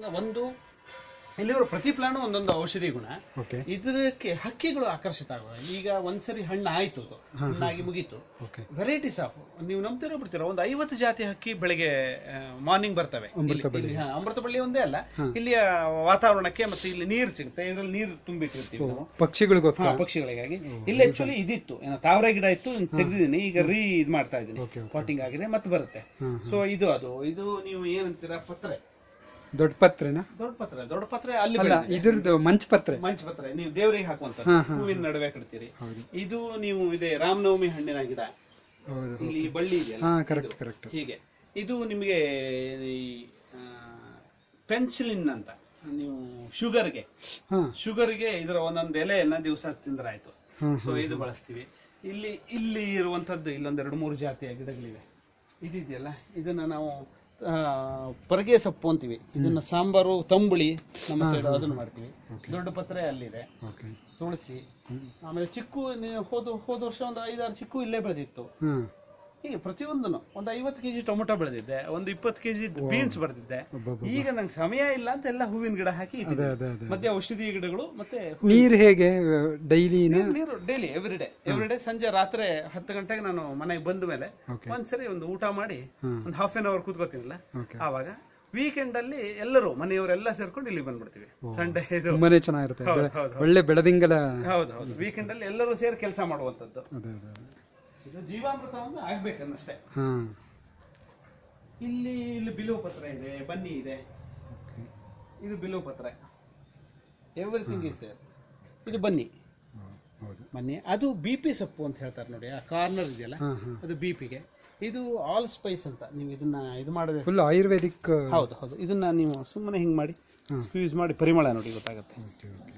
ಒಂದು ಇಲ್ಲಿವರು ಪ್ರತಿ ಪ್ಲಾನು ಒಂದೊಂದು ಔಷಧಿ ಗುಣ ಓಕೆ ಇದಕ್ಕೆ ಹಕ್ಕಿಗಳು ಆಕರ್ಷಿತ ಆಗುವ ಈಗ ಒಂದ್ಸರಿ ಹಣ್ಣು ಆಯ್ತು ಅದು ಹಣ್ಣಾಗಿ ಮುಗೀತು ಓಕೆ ವೆರೈಟೀಸ್ ಆಫ್ ನೀವು ನಂಬ್ತಿರೋ ಬಿಡ್ತೀರಾ ಒಂದು ಐವತ್ತು ಜಾತಿ ಹಕ್ಕಿ ಬೆಳಿಗ್ಗೆ ಮಾರ್ನಿಂಗ್ ಬರ್ತವೆ ಇಲ್ಲಿ- ಇಲ್ಲಿ, ಹಾ, ಅಮೃತಬಳ್ಳಿ ಒಂದೇ ಅಲ್ಲ ಇಲ್ಲಿಯ ವಾತಾವರಣಕ್ಕೆ ಮತ್ತೆ ಇಲ್ಲಿ ನೀರು ಸಿಗುತ್ತೆ ಇದರಲ್ಲಿ ನೀರು ತುಂಬಿಟ್ಟಿರ್ತೀವಿ ನಾವು ಪಕ್ಷಿಗಳಿಗೋಸ್ಕರ ಹಾ, ಪಕ್ಷಿಗಳಿಗಾಗಿ ಇಲ್ಲಿ ಆಕ್ಚುಲಿ ಇದಿತ್ತು ಏನೋ ತಾವರೆ ಗಿಡ ಇತ್ತು ತೆಗೆದಿದ್ದೀನಿ ಈಗ ರೀ ಇದ್ ಮಾಡ್ತಾ ಇದ್ದೀನಿ ಪಾಟಿಂಗ್ ಆಗಿದೆ ಮತ್ತೆ ಬರುತ್ತೆ ಸೊ ಇದು ಅದು ಇದು ನೀವು ಏನಂತೀರಾ ಪತ್ರೆ ದೊಡ್ಡ ಪತ್ರೆನಾ ದೊಡ್ಡ ಪತ್ರೆ ದೊಡ್ಡ ಪತ್ರೆ ಅಲ್ಲಿ ಅಲ್ಲ ಬೆಳೆದಿದೆ. ಇದ್ರದ್ದು ಮಂಚ್ ಪತ್ರೆ ಮಂಚ ಪತ್ರೆ ನೀವು ದೇವರಿಗೆ ಹಾಕುವಂತ ಹೂವಿನ ನಡುವೆ ಕಟ್ತೀರಿ ಇದು ನೀವು ಇದೆ ರಾಮನವಮಿ ಹಣ್ಣಿನ ಗಿಡ ಹೌದು ಇಲ್ಲಿ ಈ ಬಳ್ಳಿ ಇದೆಯಲ್ಲ ಹಾ ಕರೆಕ್ಟ್ ಕರೆಕ್ಟ್ ಹೀಗೆ ಇದು ನಿಮಗೆ ಈ ಪೆನ್ಸಿಲಿನ್ ಅಂತ ನೀವು ಶುಗರ್ಗೆ ಹಾ ಶುಗರ್ಗೆ ಇದರ ಒಂದೊಂದು ಎಲೆಯನ್ನ ದಿವಸ ತಿಂದ್ರಾಯ್ತು ಹ್ಮ್, ಸೊ ಇದು ಬಳಸ್ತೀವಿ ಇಲ್ಲಿ ಇಲ್ಲಿ ಇರುವಂತದ್ದು ಇಲ್ಲೊಂದ್ ಎರಡು ಮೂರು ಜಾತಿಯ ಗಿಡಗಳಿವೆ ಇದಿದೆಯಲ್ಲ ಇದನ್ನ ನಾವು ಆ, ಪರಗೆ ಸೊಪ್ಪು ಅಂತೀವಿ ಇದನ್ನ ಸಾಂಬಾರು ತಂಬುಳಿ ನಮ್ಮ ಸೈಡ್ ಅದನ್ನು ಮಾಡ್ತೀವಿ ದೊಡ್ಡ ಪತ್ರೆ ಅಲ್ಲಿದೆ ಓಕೆ ತುಳಸಿ ಆಮೇಲೆ ಚಿಕ್ಕು ನೀವು ಹೋದ ಹೋದ ವರ್ಷ ಒಂದು ಐದಾರು ಚಿಕ್ಕು ಇಲ್ಲೇ ಬೆಳೆದಿತ್ತು ಹಾ ಹೀಗೆ ಪ್ರತಿಯೊಂದನ್ನು ಒಂದು ಐವತ್ತು ಕೆಜಿ ಟೊಮೊಟೊ ಬೆಳೆದಿದ್ದೆ ಒಂದು ಇಪ್ಪತ್ತು ಕೆಜಿ ಬೀನ್ಸ್ ಬೆಳೆದಿದ್ದೆ ಈಗ ನಂಗೆ ಸಮಯ ಇಲ್ಲ ಅಂತ ಎಲ್ಲ ಹೂವಿನ ಗಿಡ ಹಾಕಿ ಇಟ್ಟಿದ್ದೀನಿ. ಅದೇ ಅದೇ ಮತ್ತೆ ಔಷಧಿ ಗಿಡಗಳು ಮತ್ತೆ ನೀರು ಹೇಗೆ ಡೈಲಿನ ನೀರು ನೀರು daily every day every day ಸಂಜೆ ರಾತ್ರಿ ಹತ್ತು ಗಂಟೆಗೆ ನಾನು ಮನೆಗೆ ಬಂದ ಮೇಲೆ Okay. ಒಂದ್ಸರಿ ಒಂದು ಊಟ ಮಾಡಿ ಒಂದು ಹಾಫ್ ಆನ್ ಅವರ್ ಕೂತ್ಕೋತೀನಲ್ಲ Okay. ಆವಾಗ ವೀಕೆಂಡ್ ಅಲ್ಲಿ ಎಲ್ಲರೂ ಮನೆಯವರೆಲ್ಲ ಸೇರ್ಕೊಂಡು ಇಲ್ಲಿ ಬಂದ್ಬಿಡ್ತೀವಿ ಸಂಡೇ ಇದು ತುಂಬಾನೇ ಚೆನ್ನಾಗಿರುತ್ತೆ ಹೌದು, ಬೆಳೆ- ಹೌದು, ಒಳ್ಳೆ ಬೆಳದಿಂಗಲ ಹೌದು ಹೌದು ವೀಕೆಂಡ್ ಅಲ್ಲಿ ಎಲ್ಲರೂ ಸೇರಿ ಕೆಲಸ ಮಾಡುವಂತದ್ದು ಅದೇ ಅದೇ ಅದೇ. ಇದು ಜೀವಾಮೃತ ಒಂದು ಆಗ್ಬೇಕನ್ನಷ್ಟೇ ಹಾ ಇಲ್ಲಿ ಇಲ್ಲಿ ಬಿಲುವು ಪತ್ರ ಇದೆ ಬನ್ನಿ ಇದೆ ಇದು ಬಿಲುವು ಪತ್ರ ಎವ್ರಿಥಿಂಗ್ ಇಸ್ ದೇರ್ ಇದು ಬನ್ನಿ ಹೌದು ಬನ್ನಿ ಅದು ಬಿ ಪಿ ಸೊಪ್ಪು ಅಂತ ಹೇಳ್ತಾರೆ ನೋಡಿ ಆ ಕಾರ್ನರ್ ಇದೆಯಲ್ಲ ಹಾ ಹಾ ಅದು ಬಿ ಪಿಗೆ ಇದು ಆಲ್ ಸ್ಪೈಸ್ ಅಂತ ನೀವು ಇದನ್ನ ಇದು ಮಾಡಿದ್ರೆ ಫುಲ್ ಆಯುರ್ವೇದಿಕ್ ಹೌದು ಹೌದು ಇದನ್ನ ನೀವು ಸುಮ್ಮನೆ ಹಿಂಗೆ ಮಾಡಿ ಸ್ಕ್ಯೂಸ್ ಮಾಡಿ ಪರಿಮಳ ನೋಡಿ ಗೊತ್ತಾಗುತ್ತೆ okay okay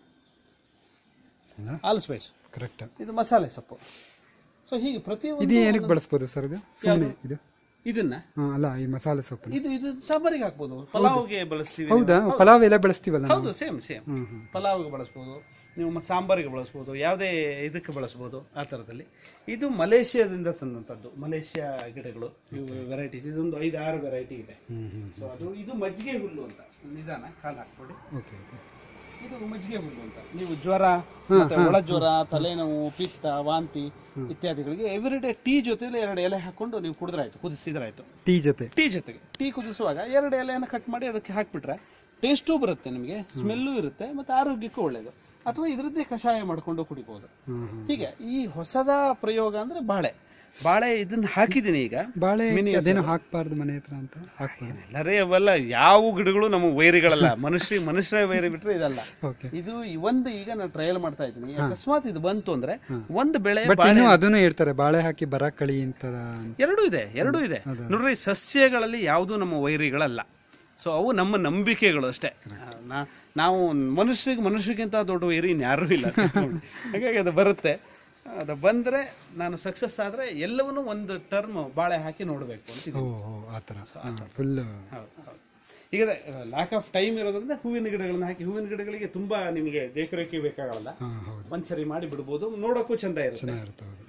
all spice correct ಇದು ಮಸಾಲೆ ಸೊಪ್ಪು ಸೊ ಹೀಗೆ ಇದು ಪ್ರತಿಯೊಂದು ಏನಕ್ಕೆ ಬಳಸ್ಬೋದು ಸರ್ ಇದು ಸುಮ್ಮನೆ ಇದು ಇದನ್ನ ಹಾ ಅಲ್ಲ ಈ ಮಸಾಲೆ ಸೊಪ್ಪು ಇದು ಇದು ಸಾಂಬಾರಿಗೆ ಹಾಕ್ಬೋದು ಪಲಾವ್ಗೆ ಬಳಸ್ತೀವಿ ಹೌದಾ ಪಲಾವ್ ಎಲ್ಲ ಬೆಳೆಸ್ತೀವಲ್ಲ ನಾವು ಹೌದು ಸೇಮ್ ಸೇಮ್ ಹ್ಮ್ ಹ್ಮ್ ಪಲಾವ್ಗೆ ಬಳಸ್ಬೋದು ನೀವು ಮ- ಸಾಂಬಾರಿಗೆ ಬಳಸ್ಬೋದು ಯಾವುದೇ ಇದಕ್ಕೆ ಬಳಸ್ಬೋದು ಆ ಥರದಲ್ಲಿ ಇದು ಮಲೇಷ್ಯಾದಿಂದ ತಂದಂಥದ್ದು ಮಲೇಷ್ಯಾ ಗಿಡಗಳು ಇವು ವೆರೈಟೀಸ್ ಇದೊಂದು ಐದು ಆರು ವೆರೈಟಿ ಇದೆ ಹ್ಮ್ ಹ್ಮ್ ಸೊ ಅದು ಇದು ಮಜ್ಜಿಗೆ ಹುಲ್ಲು ಅಂತ ನಿಧಾನ ಕಾಲು ಹಾಕ್ಬಿಡಿ ಓಕೆ ಓಕೆ ಇದು ಮಜ್ಜಿಗೆ ಹುಲ್ಲು ಅಂತ ನೀವು ಜ್ವರ ಮತ್ತೆ ಒಳ ಜ್ವರ ತಲೆನೋವು ಪಿತ್ತ ವಾಂತಿ ಇತ್ಯಾದಿಗಳಿಗೆ ಎವ್ರಿ ಡೇ ಟೀ ಜೊತೆಲಿ ಎರಡು ಎಲೆ ಹಾಕೊಂಡು ನೀವು ಕುಡಿದ್ರಾಯ್ತು ಕುದಿಸಿದ್ರಾಯ್ತು ಟೀ ಜೊತೆ ಟೀ ಜೊತೆಗೆ ಟೀ ಕುದಿಸುವಾಗ ಎರಡು ಎಲೆಯನ್ನು ಕಟ್ ಮಾಡಿ ಅದಕ್ಕೆ ಹಾಕ್ಬಿಟ್ರೆ ಟೇಸ್ಟೂ ಬರುತ್ತೆ ನಿಮಗೆ ಸ್ಮೆಲ್ಲು ಇರುತ್ತೆ ಮತ್ತೆ ಆರೋಗ್ಯಕ್ಕೂ ಒಳ್ಳೆಯದು ಅಥವಾ ಇದರದ್ದೇ ಕಷಾಯ ಮಾಡ್ಕೊಂಡು ಕುಡಿಬಹುದು ಹ್ಮ್ ಹ್ಮ್ ಹೀಗೆ ಈ ಹೊಸದ ಪ್ರಯೋಗ ಅಂದ್ರೆ ಬಾಳೆ ಬಾಳೆ ಇದನ್ನ ಹಾಕಿದ್ದೀನಿ ಈಗ ಬಾಳೆ ಅದೇನೋ ಹಾಕ್ಬಾರ್ದು ಮನೆ ಹತ್ರ ಅಂತ ಹಾಕ್ಬಾರ್ದು ಎಲ್ಲರೇ ಅವೆಲ್ಲ ಯಾವ ಗಿಡಗಳು ನಮ್ಮ ವೈರಿಗಳಲ್ಲ ಮನುಷ್ಯ ಮನುಷ್ಯರ ವೈರಿ ಬಿಟ್ರೆ ಇದಲ್ಲ ಓಕೆ ಇದು ಈ ಒಂದು ಈಗ ನಾನು ಟ್ರಯಲ್ ಮಾಡ್ತಾ ಇದ್ದೀನಿ ಅಕಸ್ಮಾತ್ ಇದು ಬಂತು ಅಂದ್ರೆ ಒಂದು ಬೆಳೆ ಬಟ್ ಇನ್ನು ಅದನ್ನು ಹೇಳ್ತಾರೆ ಬಾಳೆ ಹಾಕಿ ಬರ ಕಳಿ ಅಂತಾರ ಎರಡೂ ಇದೆ ಎರಡೂ ಇದೆ ನೋಡ್ರಿ ಸಸ್ಯಗಳಲ್ಲಿ ಯಾವುದೂ ನಮ್ಮ ವೈರಿಗಳಲ್ಲ ಸೊ ಅವು ನಮ್ಮ ನಂಬಿಕೆಗಳು ಅಷ್ಟೇ ನಾ- ನಾವು ಮನುಷ್ಯರಿಗೆ ಮನುಷ್ಯರಿಗಿಂತ ದೊಡ್ಡ ವೈರಿ ಇನ್ಯಾರೂ ಇಲ್ಲ ಹಾಗಾಗಿ ಅದು ಬರುತ್ತೆ ಅದು ಬಂದ್ರೆ ನಾನು ಸಕ್ಸಸ್ ಆದ್ರೆ ಎಲ್ಲವನ್ನೂ ಒಂದು ಟರ್ಮ್ ಬಾಳೆ ಹಾಕಿ ನೋಡಬೇಕು ಅಂತ ಓ ಓ ಆ ಥರ ಫುಲ್ ಹೌದು ಹೌದು ಈಗ ಲ್ಯಾಕ್ ಆಫ್ ಟೈಮ್ ಇರೋದ್ರಿಂದ ಹೂವಿನ ಗಿಡಗಳನ್ನ ಹಾಕಿ ಹೂವಿನ ಗಿಡಗಳಿಗೆ ತುಂಬಾ ನಿಮಗೆ ದೇಖರೇಖೆ ಬೇಕಾಗಲ್ಲ ಹಾಂ ಹೌದು ಒಂದ್ಸರಿ ಮಾಡಿ ಬಿಡ್ಬೋದು ನೋಡೋಕ್ಕೂ ಚಂದ ಇರುತ್ತೆ ಚೆನ್ನಾಗಿರುತ್ತೆ ಹೌದು